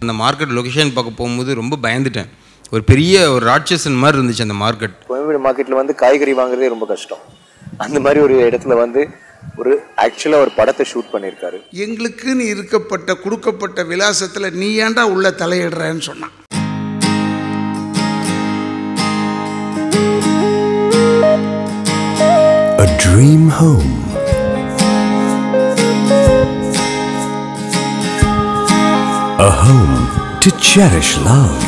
அந்த market location பார்க்க போகும்போது ரொம்ப பயந்துட்டேன் ஒரு பெரிய ஒரு ராட்சசன் மாதிரி இருந்துச்சு அந்த மார்க்கெட் கோயம்பேடு மார்க்கெட்டில் வந்து காய்கறி வாங்குறதே ரொம்ப கஷ்டம் அந்த மாதிரி ஒரு இடத்துல வந்து ஒரு ஆக்சுவலாக ஒரு படத்தை ஷூட் பண்ணியிருக்காரு எங்களுக்குன்னு இருக்கப்பட்ட கொடுக்கப்பட்ட விலாசத்தில் நீ ஏன்டா உள்ள தலையிடுறேன்னு சொன்னான் A dream home. A home to cherish love.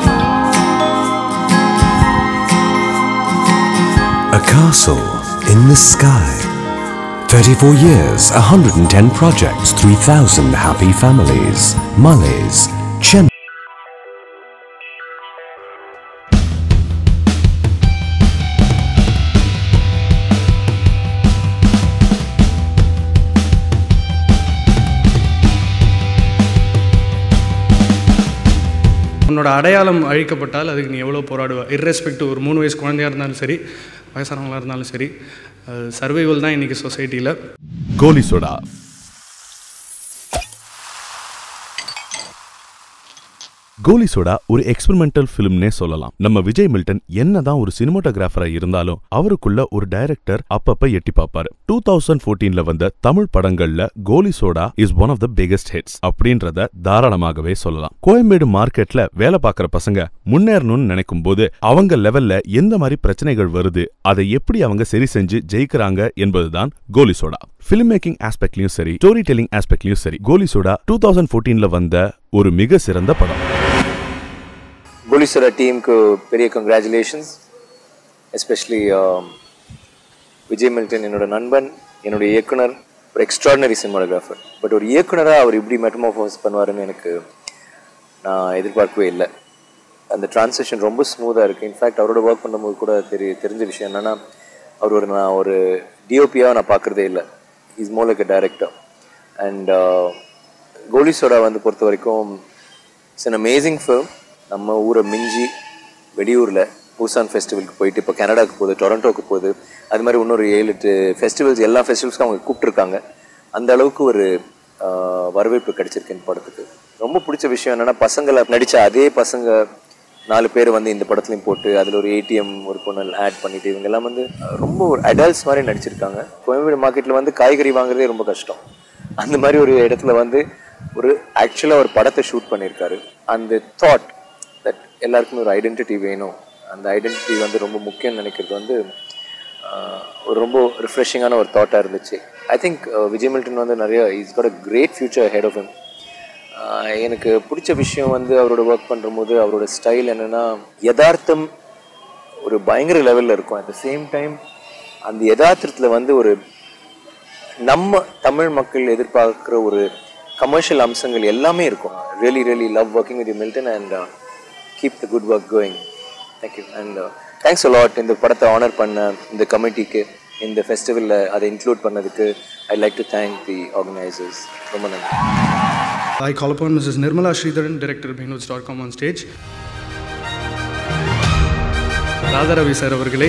A castle in the sky. 34 years, 110 projects, 3,000 happy families. Malays, Chennai. உன்னோட அடையாளம் அழிக்கப்பட்டால் அதுக்கு நீ எவ்வளோ போராடுவ இர்ரெஸ்பெக்டிவ் ஒரு மூணு வயசு குழந்தையாக இருந்தாலும் சரி வயசானவங்களாக இருந்தாலும் சரி சர்வைவல் தான் இன்றைக்கி சொசைட்டியில் கோலி சோடா கோலி சோடா ஒரு எக்ஸ்பெரிமெண்டல் ஃபிலிம்னே சொல்லலாம் நம்ம விஜய் மில்டன் என்னதான் ஒரு சினிமாட்டோகிராஃபரா இருந்தாலும் அவருக்குள்ள ஒரு டைரக்டர் அப்பப்ப எட்டி பார்ப்பாரு டூ தௌசண்ட் ஃபோர்டீன்ல வந்த தமிழ் படங்கள்ல Goli Soda is one of the biggest hits அப்படின்றத தாராளமாகவே சொல்லலாம் கோயம்பேடு மார்க்கெட்ல வேலை பார்க்குற பசங்க முன்னேறணும்னு நினைக்கும் போது அவங்க லெவல்ல எந்த மாதிரி பிரச்சனைகள் வருது அதை எப்படி அவங்க சரி செஞ்சு ஜெயிக்கிறாங்க என்பதுதான் கோலி சோடா ஃபிலிம் மேக்கிங் ஆஸ்பெக்ட்லயும் சரி ஸ்டோரி டெல்லிங் ஆஸ்பெக்ட்லயும் சரி கோலி சோடா டூ தௌசண்ட் ஃபோர்டீன்ல வந்த ஒரு மிக சிறந்த படம் போலீஸோட டீமுக்கு பெரிய கங்க்ராச்சுலேஷன்ஸ் எஸ்பெஷலி விஜய் மில்டன் என்னோட நண்பன் என்னுடைய இயக்குனர் ஒரு எக்ஸ்ட்ராடினரி சினிமாட்டோகிராஃபர் பட் ஒரு இயக்குனராக அவர் இப்படி மெட்டமோஃபோஸ் பண்ணுவாருன்னு எனக்கு நான் எதிர்பார்க்கவே இல்லை அந்த டிரான்சிஷன் ரொம்ப ஸ்மூத்தாக இருக்குது இன்ஃபேக்ட் அவரோட ஒர்க் பண்ணும்போது கூட தெரிய தெரிஞ்ச விஷயம் என்னென்னா அவர் ஒரு நான் ஒரு டிஓபியாக நான் பார்க்குறதே இல்லை is more like a director and Goli Soda வந்து பொறுத்த வரைக்கும் இட்ஸ் அன் அமேசிங் ஃபிலிம் நம்ம ஊரை மிஞ்சி வெளியூரில் பூசான் ஃபெஸ்டிவலுக்கு போயிட்டு இப்போ கனடாக்கு போகுது டொரண்டோக்கு போகுது அது மாதிரி இன்னொரு ஏழு எட்டு ஃபெஸ்டிவல்ஸ் எல்லா ஃபெஸ்டிவல்ஸ்க்கும் அவங்க கூப்பிட்டுருக்காங்க அந்த அளவுக்கு ஒரு ஆஹ், வரவேற்பு கிடைச்சிருக்கு இந்த படத்துக்கு ரொம்ப பிடிச்ச விஷயம் என்னென்னா பசங்களை நடித்த அதே பசங்க நாலு பேர் வந்து இந்த படத்துலையும் போட்டு அதில் ஒரு ஏடிஎம் ஒரு பொண்ணு ஆட் பண்ணிட்டு இவங்க எல்லாம் வந்து அஹ், ரொம்ப ஒரு அடல்ட்ஸ் மாதிரி நடிச்சிருக்காங்க கோயம்பேடு மார்க்கெட்டில் வந்து காய்கறி வாங்குறதே ரொம்ப கஷ்டம் அந்த மாதிரி ஒரு இடத்துல வந்து ஒரு ஆக்சுவலாக ஒரு படத்தை ஷூட் பண்ணியிருக்காரு அந்த தாட் தட் எல்லாருக்குமே ஒரு ஐடென்டிட்டி வேணும் அந்த ஐடென்டிட்டி வந்து ரொம்ப முக்கியம்னு நினைக்கிறது வந்து ஆஹ், ஒரு ரொம்ப ரிஃப்ரெஷிங்கான ஒரு தாட்டாக இருந்துச்சு ஐ திங்க் விஜய் மில்டன் வந்து நிறைய is got a great future head of him ah எனக்கு பிடிச்ச விஷயம் வந்து அவரோட ஒர்க் பண்ணும்போது அவரோட ஸ்டைல் என்னன்னா யதார்த்தம் ஒரு பயங்கர லெவலில் இருக்கும் அட் த சேம் டைம் அந்த யதார்த்தத்தில் வந்து ஒரு நம்ம தமிழ் மக்கள் எதிர்பார்க்குற ஒரு கமர்ஷியல் அம்சங்கள் எல்லாமே இருக்கும் really really love working with Milton and keep the good work going thank you and thanks lot இந்த படத்தை ஆனர் பண்ண இந்த கமிட்டிக்கு இந்த ஃபெஸ்டிவலில் அதை இன்க்ளூட் பண்ணதுக்கு I like to thank the organisers ரொம்ப நன்றி I call upon Mrs. Nirmala Sridharan, director of Beanwoods.com on stage. Radharavi sir அவர்களை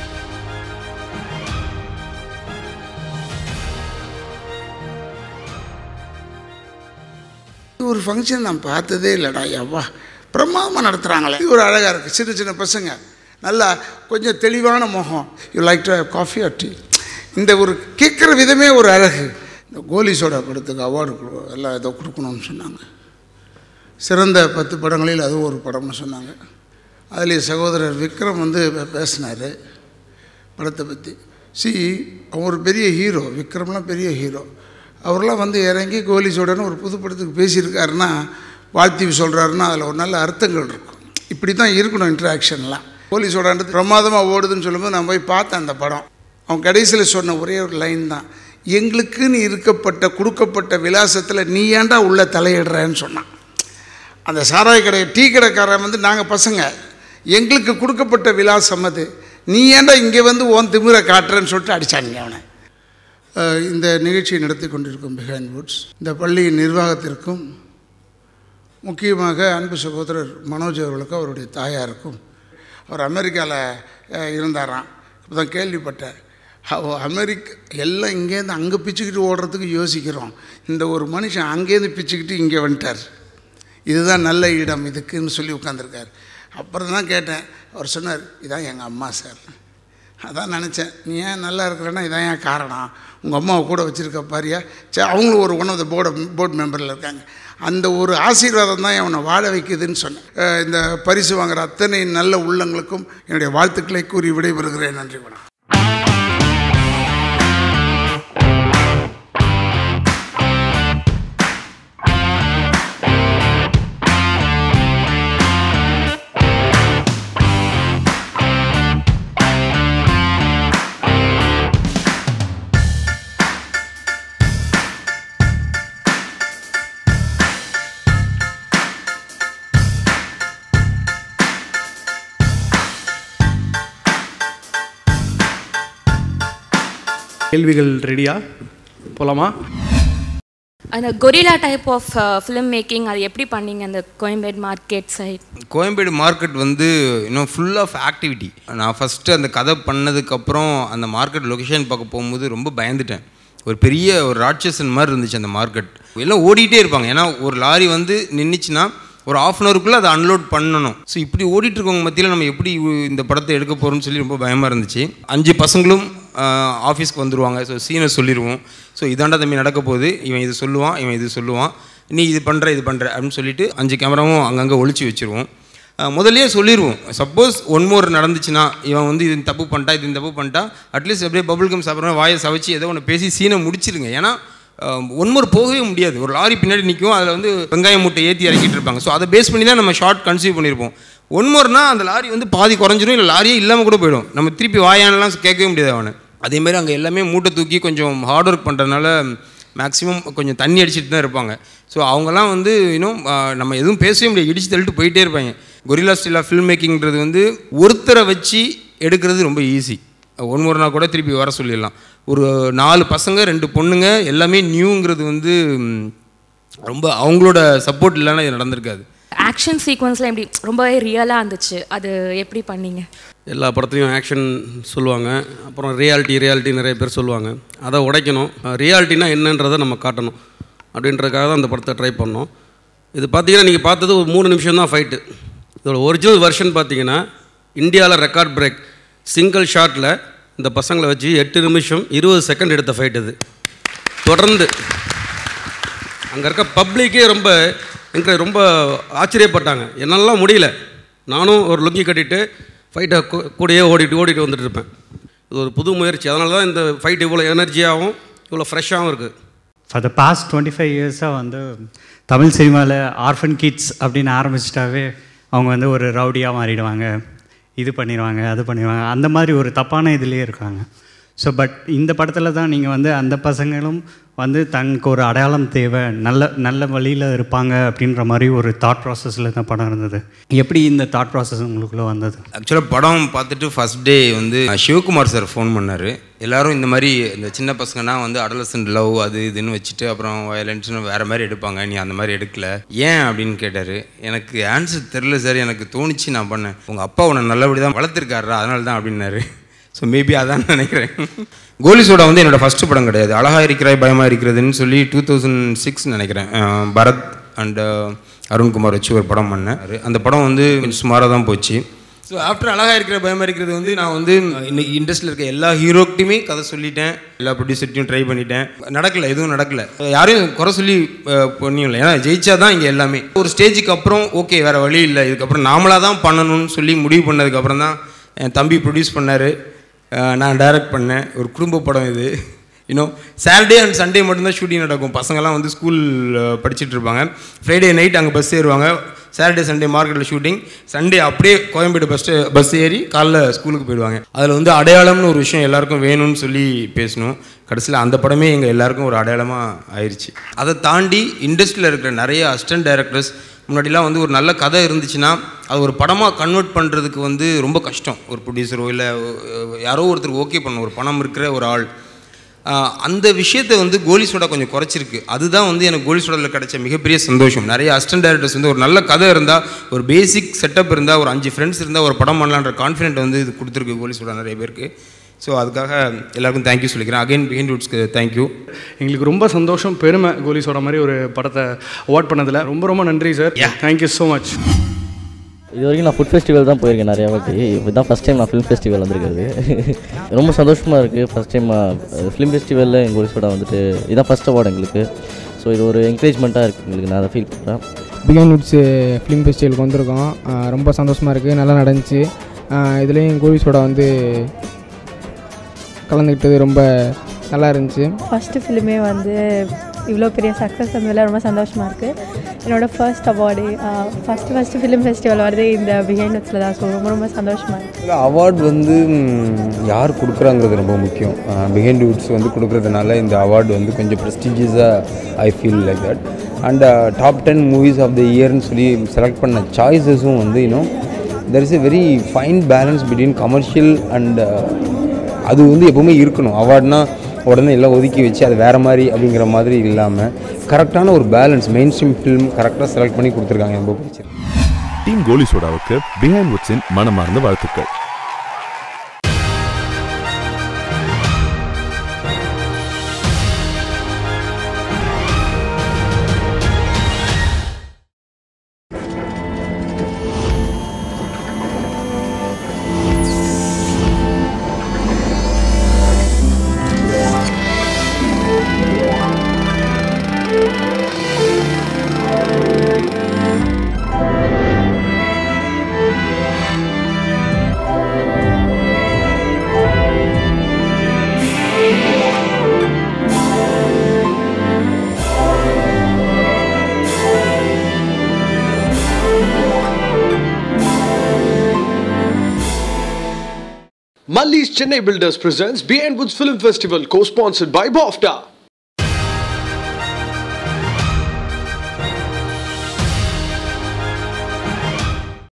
ஒரு ஃபங்க்ஷன் நான் பார்த்ததே இல்லைடா எவ்வா பிரமாதமாக நடத்துகிறாங்களே இது ஒரு அழகாக இருக்குது சின்ன சின்ன பசங்க நல்லா கொஞ்சம் தெளிவான முகம் you like to coffee or tea இந்த ஒரு கேட்குற விதமே ஒரு அழகு இந்த கோலி சோடா படத்துக்கு அவார்டு கொடு எல்லாம் ஏதோ கொடுக்கணும்னு சொன்னாங்க சிறந்த பத்து படங்களில் அதுவும் ஒரு படம்னு சொன்னாங்க அதில் சகோதரர் விக்ரம் வந்து பேசினார் படத்தை பற்றி சி அவர் ஒரு பெரிய ஹீரோ விக்ரம்லாம் பெரிய ஹீரோ அவர்லாம் வந்து இறங்கி கோலி சோடன்னு ஒரு புது படத்துக்கு பேசியிருக்காருன்னா வாழ்த்தி சொல்கிறாருன்னா அதில் ஒரு நல்ல அர்த்தங்கள் இருக்கும் இப்படி தான் இருக்கணும் இன்ட்ராக்ஷன்லாம் கோலி சோடான்றது பிரமாதமாக ஓடுதுன்னு சொல்லும்போது நான் போய் பார்த்தேன் அந்த படம் அவன் கடைசியில் சொன்ன ஒரே ஒரு லைன் தான் எங்களுக்குன்னு இருக்கப்பட்ட கொடுக்கப்பட்ட விலாசத்தில் நீ ஏன்டா உள்ள தலையிடுறேன்னு சொன்னான் அந்த சாராய கடை டீ கடைக்காரன் வந்து நாங்கள் பசங்க எங்களுக்கு கொடுக்கப்பட்ட விலாசம் அது நீ ஏன்டா இங்கே வந்து ஓன் திமிரை காட்டுறேன்னு சொல்லிட்டு அடித்தானுங்க அவனை அஹ் இந்த நிகழ்ச்சியை நடத்தி கொண்டிருக்கும் பிஹைண்ட் வுட்ஸ் இந்த பள்ளியின் நிர்வாகத்திற்கும் முக்கியமாக அன்பு சகோதரர் மனோஜ் அவர்களுக்கும் அவருடைய தாயாருக்கும் அவர் அமெரிக்காவில் இருந்தாராம் இப்போ தான் கேள்விப்பட்டேன் அவ அமெரிக்க எல்லாம் இங்கேருந்து அங்கே பிச்சுக்கிட்டு ஓடுறதுக்கு யோசிக்கிறோம் இந்த ஒரு மனுஷன் அங்கேருந்து பிச்சுக்கிட்டு இங்கே வந்துட்டார் இதுதான் நல்ல இடம் இதுக்குன்னு சொல்லி உட்காந்துருக்காரு அப்புறம் தான் கேட்டேன் அவர் சொன்னார் இதான் எங்கள் அம்மா சார் அதான் நினச்சேன் நீ ஏன் நல்லா இருக்கிறேன்னா இதான் ஏன் காரணம் உங்கள் அம்மாவை கூட வச்சுருக்க பாரியா சரி அவங்களும் ஒரு one of the board board மெம்பரில் இருக்காங்க அந்த ஒரு ஆசீர்வாதம் தான் அவனை வாழ வைக்குதுன்னு சொன்னேன் அஹ் இந்த பரிசு வாங்குற அத்தனை நல்ல உள்ளங்களுக்கும் என்னுடைய வாழ்த்துக்களை கூறி விடைபெறுகிறேன் நன்றி வணக்கம் கேள்விகள் ரெடியா போலாமா அந்த gorilla type of film making அது எப்படி பண்ணீங்க அந்த Koyambedu market side Koyambedu market வந்து இன்னும் ஃபுல் ஆஃப் ஆக்டிவிட்டி நான் ஃபஸ்ட்டு அந்த கதை பண்ணதுக்கப்புறம் அந்த மார்க்கெட் லொக்கேஷன் பார்க்க போகும்போது ரொம்ப பயந்துட்டேன் ஒரு பெரிய ஒரு ராட்சசன் மாதிரி இருந்துச்சு அந்த மார்க்கெட் எல்லாம் ஓடிட்டே இருப்பாங்க ஏன்னா ஒரு லாரி வந்து நின்றுச்சுன்னா ஒரு ஆஃப் அன் ஹவருக்குள்ளே அதை அன்லோட் பண்ணணும் ஸோ இப்படி ஓடிட்டு இருக்கவங்க மத்தியில் நம்ம எப்படி இந்த படத்தை எடுக்க போகிறோம்னு சொல்லி ரொம்ப பயமாக இருந்துச்சு அஞ்சு பசங்களும் ஆஃபீஸ்க்கு வந்துடுவாங்க ஸோ சீனை சொல்லிடுவோம் ஸோ இதாண்டா தம்பி நடக்க போகுது இவன் இது சொல்லுவான் இவன் இது சொல்லுவான் நீ இது பண்ணுற இது பண்ணுற அப்படின்னு சொல்லிட்டு அஞ்சு கேமராவும் அங்கங்கே ஒழிச்சு வச்சுருவோம் அஹ் முதல்லயே சொல்லிடுவோம் சப்போஸ் ஒன் மோர் நடந்துச்சுன்னா இவன் வந்து இது தப்பு பண்ணிட்டா இது தப்பு பண்ணிட்டா அட்லீஸ்ட் அப்படியே பபுள் கம் சாப்பிட்ற வாயை சவைச்சு ஏதோ ஒன்று பேசி சீனை முடிச்சிருங்க ஏன்னா ஒன் மோர் போகவே முடியாது ஒரு லாரி பின்னாடி நிற்கும் அதில் வந்து வெங்காயம் மூட்டை ஏற்றி இறக்கிட்டு இருப்பாங்க ஸோ அதை பேஸ் பண்ணி தான் நம்ம ஷார்ட் கன்சீவ் பண்ணியிருப்போம் ஒன் மோர்னா அந்த லாரி வந்து பாதி குறைஞ்சிரும் இல்லை லாரியே இல்லாமல் கூட போயிடும் நம்ம திருப்பி வாயானலாம் கேட்கவே முடியாது அவனை அதேமாதிரி அங்கே எல்லாமே மூட்டை தூக்கி கொஞ்சம் ஹார்ட் ஒர்க் பண்ணுறதுனால மேக்ஸிமம் கொஞ்சம் தண்ணி அடிச்சிட்டு தான் இருப்பாங்க ஸோ அவங்கெல்லாம் வந்து இன்னும் நம்ம எதுவும் பேசவே முடியாது இடிச்சு தள்ளிட்டு போயிட்டே இருப்பாங்க கொரில்லா ஸ்டில்லாக ஃபில்ம் மேக்கிங்கிறது வந்து ஒருத்தரை வச்சு எடுக்கிறது ரொம்ப ஈஸி ஒன் ஒரு நாள் கூட திருப்பி வர சொல்லிடலாம் ஒரு நாலு பசங்க ரெண்டு பொண்ணுங்க எல்லாமே நியூங்கிறது வந்து ம், ரொம்ப அவங்களோட சப்போர்ட் இல்லைன்னா இது நடந்திருக்காது ஆக்ஷன் சீக்வன்ஸ்லாம் எப்படி ரொம்பவே ரியலாக இருந்துச்சு அது எப்படி பண்ணீங்க எல்லா படத்துலையும் ஆக்ஷன் சொல்லுவாங்க அப்புறம் ரியாலிட்டி ரியாலிட்டி நிறைய பேர் சொல்லுவாங்க அதை உடைக்கணும் ரியாலிட்டினா என்னன்றதை நம்ம காட்டணும் அப்படின்றதுக்காக தான் அந்த படத்தை ட்ரை பண்ணோம் இது பார்த்தீங்கன்னா நீங்கள் பார்த்தது ஒரு மூணு நிமிஷம் தான் ஃபைட்டு இதோட ஒரிஜினல் வெர்ஷன் பார்த்தீங்கன்னா இந்தியாவில் ரெக்கார்ட் பிரேக் சிங்கிள் ஷாட்டில் இந்த பசங்களை வச்சு எட்டு நிமிஷம் இருபது செகண்ட் எடுத்த ஃபைட் இது தொடர்ந்து அங்கே இருக்க பப்ளிக்கே ரொம்ப எங்களை ரொம்ப ஆச்சரியப்பட்டாங்க என்னெல்லாம் முடியல நானும் ஒரு லுங்கி கட்டிட்டு ஃபைட்டை கூடயே ஓடிட்டு ஓடிட்டு வந்துட்டு இருப்பேன் இது ஒரு புது முயற்சி அதனால தான் இந்த ஃபைட் இவ்வளோ எனர்ஜியாகவும் இவ்வளோ ஃப்ரெஷ்ஷாகவும் இருக்குது for the past twenty five இயர்ஸாக வந்து தமிழ் சினிமாவில் ஆர்ஃபன் கிட்ஸ் அப்படின்னு ஆரம்பிச்சிட்டாவே அவங்க வந்து ஒரு ரவுடியாக மாறிடுவாங்க இது பண்ணிடுவாங்க அது பண்ணிடுவாங்க அந்த மாதிரி ஒரு தப்பான இதுலேயே இருக்காங்க ஸோ பட் இந்த படத்தில் தான் நீங்கள் வந்து அந்த பசங்களும் வந்து தனக்கு ஒரு அடையாளம் தேவை நல்ல நல்ல வழியில் இருப்பாங்க அப்படின்ற மாதிரி ஒரு தாட் ப்ராசஸில் இந்த படம் இருந்தது எப்படி இந்த தாட் ப்ராசஸ் உங்களுக்குள்ளே வந்தது ஆக்சுவலாக படம் பார்த்துட்டு ஃபஸ்ட் டே வந்து சிவகுமார் சார் ஃபோன் பண்ணார் எல்லாரும் இந்த மாதிரி இந்த சின்ன பசங்கன்னா வந்து அடலசன்ட் லவ் அது இதுன்னு வச்சுட்டு அப்புறம் வயலன்ஸ்னு வேறு மாதிரி எடுப்பாங்க நீ அந்த மாதிரி எடுக்கல ஏன் அப்படின்னு கேட்டார் எனக்கு ஆன்சர் தெரில சார் எனக்கு தோணுச்சு நான் பண்ணேன் உங்கள் அப்பா உன்னை நல்லபடி தான் வளர்த்துருக்காரா அதனால தான் அப்படின்னாரு ஸோ மேபி அதான் நினைக்கிறேன் கோலி சோடா வந்து என்னோட ஃபஸ்ட்டு படம் கிடையாது அழகா இருக்கிறாய் பயமாக இருக்கிறதுன்னு சொல்லி டூ தௌசண்ட் சிக்ஸ் நினைக்கிறேன் அஹ் பரத் அண்ட் அருண்குமார் வச்சு ஒரு படம் பண்ணேன் அந்த படம் வந்து கொஞ்சம் சுமாராக தான் போச்சு ஸோ ஆஃப்டர் அழகாக இருக்கிற பயமாக இருக்கிறது வந்து நான் வந்து இன்னைக்கு இண்டஸ்ட்ரியில் இருக்க எல்லா ஹீரோக்கிட்டையுமே கதை சொல்லிட்டேன் எல்லா ப்ரொடியூசர்ட்டையும் ட்ரை பண்ணிட்டேன் நடக்கல எதுவும் நடக்கல யாரையும் குறை சொல்லி பண்ணியும் இல்லை ஏன்னா ஜெயிச்சா தான் இங்கே எல்லாமே ஒரு ஸ்டேஜுக்கு அப்புறம் ஓகே வேறு வழி இல்லை இதுக்கப்புறம் நாமளாக தான் பண்ணணும்னு சொல்லி முடிவு பண்ணதுக்கப்புறம் தான் என் தம்பி ப்ரொடியூஸ் பண்ணார் நான் டைரக்ட் பண்ணேன் ஒரு குடும்ப படம் இது இன்னும் சாட்டர்டே அண்ட் சண்டே மட்டும்தான் ஷூட்டிங் நடக்கும் பசங்கள்லாம் வந்து ஸ்கூல் படிச்சுட்டு இருப்பாங்க ஃப்ரைடே நைட் அங்கே பஸ் ஏறுவாங்க சாட்டர்டே சண்டே மார்க்கெட்டில் ஷூட்டிங் சண்டே அப்படியே கோயம்பேடு பஸ் பஸ் ஏறி காலைல ஸ்கூலுக்கு போயிடுவாங்க அதில் வந்து அடையாளம்னு ஒரு விஷயம் எல்லாருக்கும் வேணும்னு சொல்லி பேசணும் கடைசியில் அந்த படமே எங்கள் எல்லாருக்கும் ஒரு அடையாளமாக ஆயிடுச்சு அதை தாண்டி இண்டஸ்ட்ரியில் இருக்கிற நிறைய அசிஸ்டன்ட் டைரக்டர்ஸ் முன்னாடிலாம் வந்து ஒரு நல்ல கதை இருந்துச்சுன்னா அது ஒரு படமாக கன்வெர்ட் பண்ணுறதுக்கு வந்து ரொம்ப கஷ்டம் ஒரு ப்ரொடியூசரோ இல்லை யாரோ ஒருத்தர் ஓகே பண்ண ஒரு பணம் இருக்கிற ஒரு ஆள் ஆஹ் அந்த விஷயத்தை வந்து கோலி சோடா கொஞ்சம் குறைச்சிருக்கு அதுதான் வந்து எனக்கு கோலி சோடாவில் கிடைச்ச மிகப்பெரிய சந்தோஷம் நிறைய அசிஸ்டன்ட் டேரக்டர்ஸ் வந்து ஒரு நல்ல கதை இருந்தால் ஒரு பேசிக் செட்டப் இருந்தால் ஒரு அஞ்சு ஃப்ரெண்ட்ஸ் இருந்தால் ஒரு படம் பண்ணலான்ற கான்ஃபிடென்ட் வந்து இது கொடுத்துருக்கு கோலி சோடா நிறைய பேருக்கு ஸோ அதுக்காக எல்லாருக்கும் தேங்க்யூ சொல்லிக்கிறேன் அகைன் பிஹைண்ட் ரூட்ஸ்க்கு தேங்க்யூ எங்களுக்கு ரொம்ப சந்தோஷம் பெருமை கோலி சோடா மாதிரி ஒரு படத்தை அவார்ட் பண்ணதில் ரொம்ப ரொம்ப நன்றி சார் தேங்க்யூ ஸோ மச் இது வரைக்கும் நான் ஃபுட் ஃபெஸ்டிவல் தான் போயிருக்கேன் நிறையா வாட்டி இதுதான் ஃபஸ்ட் டைம் நான் ஃபிலிம் ஃபெஸ்டிவல் வந்திருக்கிறது ரொம்ப சந்தோஷமாக இருக்குது ஃபஸ்ட் டைம் ஃபிலிம் ஃபெஸ்டிவலில் எங்கள் ஒரிசோட வந்துட்டு இதுதான் ஃபஸ்ட் அவார்டு எங்களுக்கு ஸோ இது ஒரு என்கரேஜ்மெண்ட்டாக இருக்குது எங்களுக்கு நான் அதை ஃபீல் பண்ணுறேன் பிகைன் வுட்ஸ் ஃபிலிம் ஃபெஸ்டிவலுக்கு வந்திருக்கோம் ஆஹ் ரொம்ப சந்தோஷமாக இருக்குது நல்லா நடந்துச்சு இதுலேயும் கோவிஸோட வந்து கலந்துக்கிட்டது ரொம்ப நல்லா இருந்துச்சு ஃபஸ்ட்டு ஃபிலிமே வந்து இவ்வளோ பெரிய சக்ஸஸ் வந்ததில் ரொம்ப சந்தோஷமாக இருக்குது என்னோடய first award first first film festival வருது இந்த பிஹைண்ட் நட்ஸில் தான் ஸோ ரொம்ப ரொம்ப சந்தோஷமாக இருக்குது அவார்டு வந்து ம், யார் கொடுக்குறாங்கிறது ரொம்ப முக்கியம் பிஹைண்ட் வுட்ஸ் வந்து கொடுக்குறதுனால இந்த அவார்டு வந்து கொஞ்சம் ப்ரெஸ்டிஜியஸாக I feel like that and top ten movies of the இயர்னு சொல்லி செலக்ட் பண்ண சாய்ஸஸும் வந்து இன்னும் there is a very fine balance between commercial and அது வந்து எப்பவுமே இருக்கணும் அவார்ட்னா உடனே எல்லாம் ஒதுக்கி வச்சு அது வேறு மாதிரி அப்படிங்கிற மாதிரி இல்லாமல் கரெக்டான ஒரு பேலன்ஸ் மெயின் ஸ்ட்ரீம் ஃபிலிம் கரெக்டாக செலக்ட் பண்ணி கொடுத்துருக்காங்க எனக்கு ரொம்ப பிடிச்சிருக்கு டீம் கோலி சோடாவுக்கு பிஹைண்ட் வுட்ஸின் மனமார்ந்த வாழ்த்துக்கள் Malli's Chennai Builders presents Behind Woods Film Festival, co-sponsored by BOFTA.